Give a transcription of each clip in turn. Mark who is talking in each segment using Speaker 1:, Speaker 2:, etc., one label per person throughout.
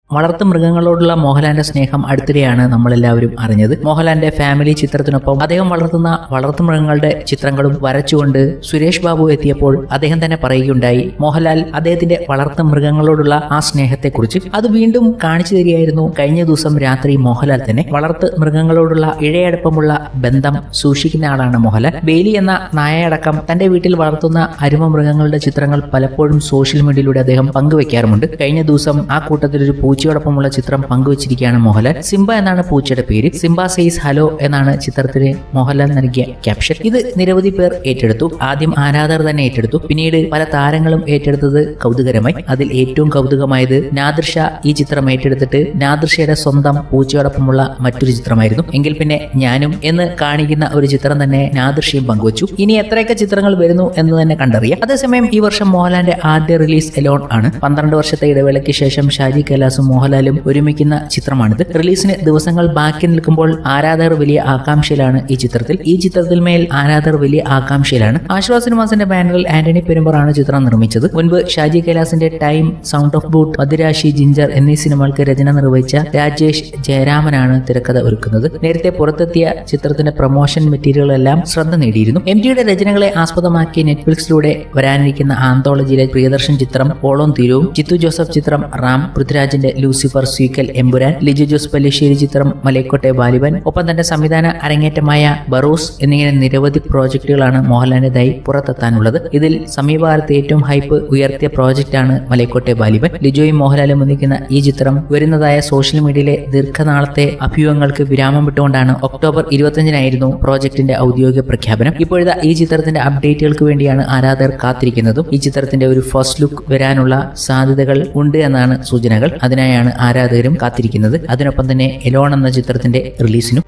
Speaker 1: വളർത്തു മൃഗങ്ങളോടുള്ള മോഹൻലാലിന്റെ സ്നേഹം അടുത്തിടെയാണ് നമ്മളെല്ലാവരും അറിഞ്ഞത് മോഹൻലാലിന്റെ ഫാമിലി ചിത്രത്തിനൊപ്പം അദ്ദേഹം വളർത്തുന്ന വളർത്തു മൃഗങ്ങളുടെ ചിത്രങ്ങളും വരച്ചുകൊണ്ട് സുരേഷ് ബാബു എത്തിയപ്പോൾ അദ്ദേഹം തന്നെ പറയുകയുണ്ടായി മോഹൻലാൽ അദ്ദേഹത്തിന്റെ വളർത്തു മൃഗങ്ങളോടുള്ള ആ സ്നേഹത്തെക്കുറിച്ച് അത് വീണ്ടും കാണിച്ചു തരികയായിരുന്നു കഴിഞ്ഞ ദിവസം രാത്രി മോഹൻലാൽ തന്നെ വളർത്ത് മൃഗങ്ങളോടുള്ള ഇഴയടുപ്പമുള്ള ബന്ധം സൂക്ഷിക്കുന്ന ആളാണ് മോഹൻലാൽ ബേലി എന്ന നായയടക്കം തന്റെ വീട്ടിൽ വളർത്തുന്ന അരുമ മൃഗങ്ങളുടെ ചിത്രങ്ങൾ പലപ്പോഴും സോഷ്യൽ മീഡിയയിലൂടെ അദ്ദേഹം പങ്കുവെക്കാറുമുണ്ട് കഴിഞ്ഞ ദിവസം ആ കൂട്ടത്തിൽ ഒരു പൂച്ചയോടൊപ്പമുള്ള ചിത്രം പങ്കുവച്ചിരിക്കുകയാണ് മോഹൻലാൽ സിംബ എന്നാണ് പൂച്ചയുടെ പേര് സിംബ സെയ്സ് ഹലോ എന്നാണ് ചിത്രത്തിന് മോഹൻലാൽ നൽകിയ ക്യാപ്ഷൻ ഇത് നിരവധി പേർ ഏറ്റെടുത്തു ആദ്യം ആരാധകർ തന്നെ ഏറ്റെടുത്തു പിന്നീട് പല താരങ്ങളും ഏറ്റെടുത്തത് കൗതുകരമായി അതിൽ ഏറ്റവും കൗതുകമായത് നാദിർഷ ഈ ചിത്രം ഏറ്റെടുത്തിട്ട് നാദിർഷയുടെ സ്വന്തം പൂച്ചയോടൊപ്പമുള്ള മറ്റൊരു ചിത്രമായിരുന്നു എങ്കിൽ പിന്നെ ഞാനും എന്ന് കാണിക്കുന്ന ഒരു ചിത്രം തന്നെ നാദിർഷയും പങ്കുവച്ചു ഇനി എത്രയൊക്കെ ചിത്രങ്ങൾ വരുന്നു എന്ന് തന്നെ കണ്ടറിയാം അതേസമയം ഈ വർഷം മോഹൻലാലിന്റെ ആദ്യ റിലീസ് എലോൺ ആണ് പന്ത്രണ്ട് വർഷത്തെ ഇടവേളയ്ക്ക് ശേഷം ഷാജി കൈലാസും മോഹൻലാലും ഒരുമിക്കുന്ന ചിത്രമാണിത് റിലീസിന് ദിവസങ്ങൾ ബാക്കി നിൽക്കുമ്പോൾ ആരാധകർ വലിയ ആകാംക്ഷയിലാണ് ഈ ചിത്രത്തിൽ ഈ ചിത്രത്തിൽ മേൽ ആരാധകർ വലിയ ആകാംക്ഷയിലാണ് ആശ്വാസ് സിനിമാസിന്റെ ബാനറിൽ ആന്റണി പെരുമ്പറാണ് ചിത്രം നിർമ്മിച്ചത് മുൻപ് ഷാജി കൈലാസിന്റെ ടൈം സൗണ്ട് ഓഫ് ബൂട്ട് മധുരാശി ജിഞ്ചർ എന്നീ സിനിമകൾക്ക് രചന നിർവഹിച്ച രാജേഷ് ജയരാമനാണ് തിരക്കഥ ഒരുക്കുന്നത് നേരത്തെ പുറത്തെത്തിയ ചിത്രത്തിന്റെ പ്രൊമോഷൻ മെറ്റീരിയലുകളെല്ലാം ശ്രദ്ധ നേടിയിരുന്നു എം ജിയുടെ രചനകളെ ആസ്പദമാക്കി നെറ്റ്ഫ്ലിക്സിലൂടെ വരാനിരിക്കുന്ന ആന്തോളജിയിലെ പ്രിയദർശൻ ചിത്രം ഓളം തീരവും ജിത്തു ജോസഫ് ചിത്രം റാം പൃഥ്വിരാജിന്റെ ലൂസിഫർ സ്വീക്കൽ എമ്പുരാൻ ലിജു ജോസ് പല്ലിശ്ശേരി ചിത്രം മലൈക്കോട്ടെ ബാലിബൻ ഒപ്പം തന്റെ സംവിധാന അരങ്ങേറ്റമായ ബറൂസ് എന്നിങ്ങനെ നിരവധി പ്രോജക്റ്റുകളാണ് മോഹൻലാലിന്റേതായി പുറത്തെത്താനുള്ളത് ഇതിൽ സമീപകാലത്ത് ഏറ്റവും ഹൈപ്പ് ഉയർത്തിയ പ്രോജക്റ്റാണ് മലൈക്കോട്ടെ ബാലിബൻ ലിജോയും മോഹൻലാലും ഒന്നിക്കുന്ന ഈ ചിത്രം വരുന്നതായ സോഷ്യൽ മീഡിയയിലെ ദീർഘനാളത്തെ അഭ്യൂഹങ്ങൾക്ക് വിരാമം വിട്ടുകൊണ്ടാണ് ഒക്ടോബർ ഇരുപത്തിയഞ്ചിനായിരുന്നു പ്രോജക്റ്റിന്റെ ഔദ്യോഗിക പ്രഖ്യാപനം ഇപ്പോഴത്തെ ഈ ചിത്രത്തിന്റെ അപ്ഡേറ്റുകൾക്ക് വേണ്ടിയാണ് ആരാധകർ കാത്തിരിക്കുന്നതും ഈ ചിത്രത്തിന്റെ ഒരു ഫസ്റ്റ് ലുക്ക് വരാനുള്ള സാധ്യതകൾ ഉണ്ട് എന്നാണ് സൂചനകൾ അതിനായാണ് ആരാധകരും കാത്തിരിക്കുന്നത് അതിനൊപ്പം തന്നെ എലോൺ എന്ന ചിത്രത്തിന്റെ റിലീസിനും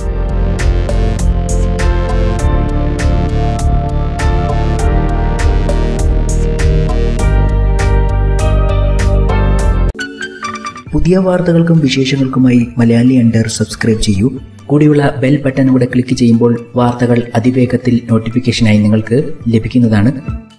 Speaker 1: പുതിയ വാർത്തകൾക്കും വിശേഷങ്ങൾക്കുമായി മലയാളി അണ്ടർ സബ്സ്ക്രൈബ് ചെയ്യൂ കൂടിയുള്ള ബെൽ ബട്ടൺ കൂടെ ക്ലിക്ക് ചെയ്യുമ്പോൾ വാർത്തകൾ അതിവേഗത്തിൽ നോട്ടിഫിക്കേഷനായി നിങ്ങൾക്ക് ലഭിക്കുന്നതാണ്